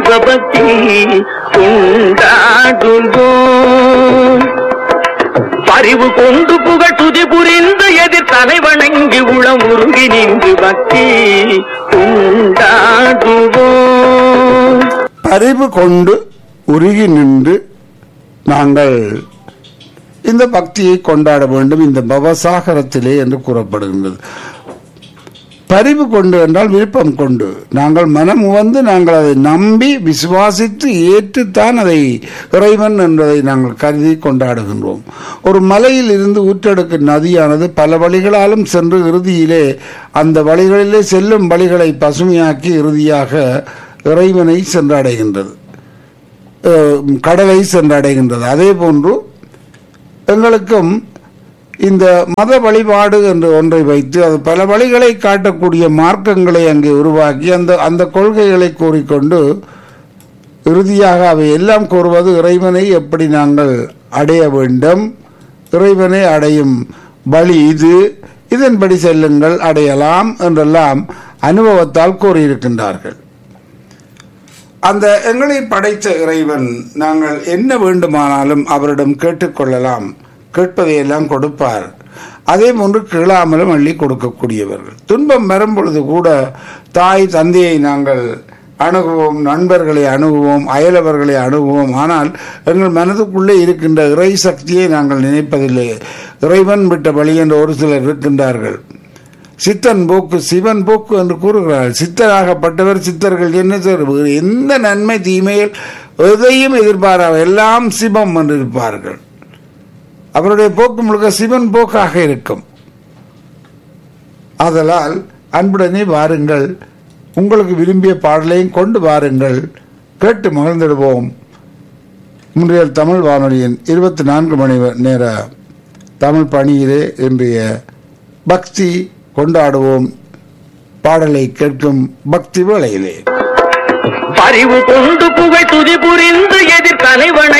தெய்வ பக்தி உண்டாடுவோம் பரிவு கொண்டு புகழ் துதி புரிந்து எதிர் தலை வணங்கி உளம் உருகி நின்று பக்தி உண்டாடுவோம் பரிவு கொண்டு உருகி நின்று நாங்கள் இந்த பக்தியை கொண்டாட வேண்டும் இந்த பவசாகரத்திலே என்று கூறப்படுகின்றது பரிவு கொண்டு என்றால் விருப்பம் கொண்டு நாங்கள் மனம் வந்து நாங்கள் அதை நம்பி விசுவாசித்து ஏற்றுத்தான் அதை இறைவன் என்பதை நாங்கள் கருதி கொண்டாடுகின்றோம் ஒரு மலையில் இருந்து ஊற்றெடுக்கும் நதியானது பல வழிகளாலும் சென்று இறுதியிலே அந்த வழிகளிலே செல்லும் வழிகளை பசுமையாக்கி இறுதியாக இறைவனை சென்றடைகின்றது அஹ், கடலை சென்றடைகின்றது அதே போன்று எங்களுக்கும் இந்த மத வழிபாடு என்று ஒன்றை வைத்து அது பல வழிகளை காட்டக்கூடிய மார்க்கங்களை அங்கே உருவாக்கி அந்த அந்த கொள்கைகளை கூறிக்கொண்டு இறுதியாக அவை எல்லாம் கூறுவது இறைவனை எப்படி நாங்கள் அடைய வேண்டும் இறைவனை அடையும் வழி இது இதன்படி செல்லுங்கள் அடையலாம் என்றெல்லாம் அனுபவத்தால் கூறியிருக்கின்றார்கள் அந்த எங்களை படைத்த இறைவன் நாங்கள் என்ன வேண்டுமானாலும் அவரிடம் கேட்டுக்கொள்ளலாம் கேட்பதையெல்லாம் கொடுப்பார் அதே போன்று கீழாமலும் அள்ளி கொடுக்கக்கூடியவர்கள் துன்பம் வரும் பொழுது கூட தாய் தந்தையை நாங்கள் அணுகுவோம் நண்பர்களை அணுகுவோம் அயலவர்களை அணுகுவோம் ஆனால் எங்கள் மனதுக்குள்ளே இருக்கின்ற இறை சக்தியை நாங்கள் நினைப்பதில்லை இறைவன் விட்ட வழி என்று ஒரு சிலர் இருக்கின்றார்கள் சித்தன் போக்கு சிவன் போக்கு என்று கூறுகிறார்கள் சித்தராகப்பட்டவர் சித்தர்கள் என்ன செய்வார்? எந்த நன்மை தீமையில் எதையும் எதிர்பாராக எல்லாம் சிவம் என்று இருப்பார்கள் அவருடைய போக்கு முழுக்க சிவன் போக்காக இருக்கும் ஆதலால் அன்புடனே வாருங்கள் உங்களுக்கு விரும்பிய பாடலையும் கொண்டு வாருங்கள் கேட்டு மகிழ்ந்திடுவோம் முன்றைய தமிழ் வானொலியின் இருபத்தி நான்கு மணி நேர தமிழ் பணியிலே இன்றைய பக்தி கொண்டாடுவோம் பாடலை கேட்கும் பக்தி வேளையிலே பரிவு கொண்டு புகழ் துதி புரிந்து எதிர் தலை வணங்கி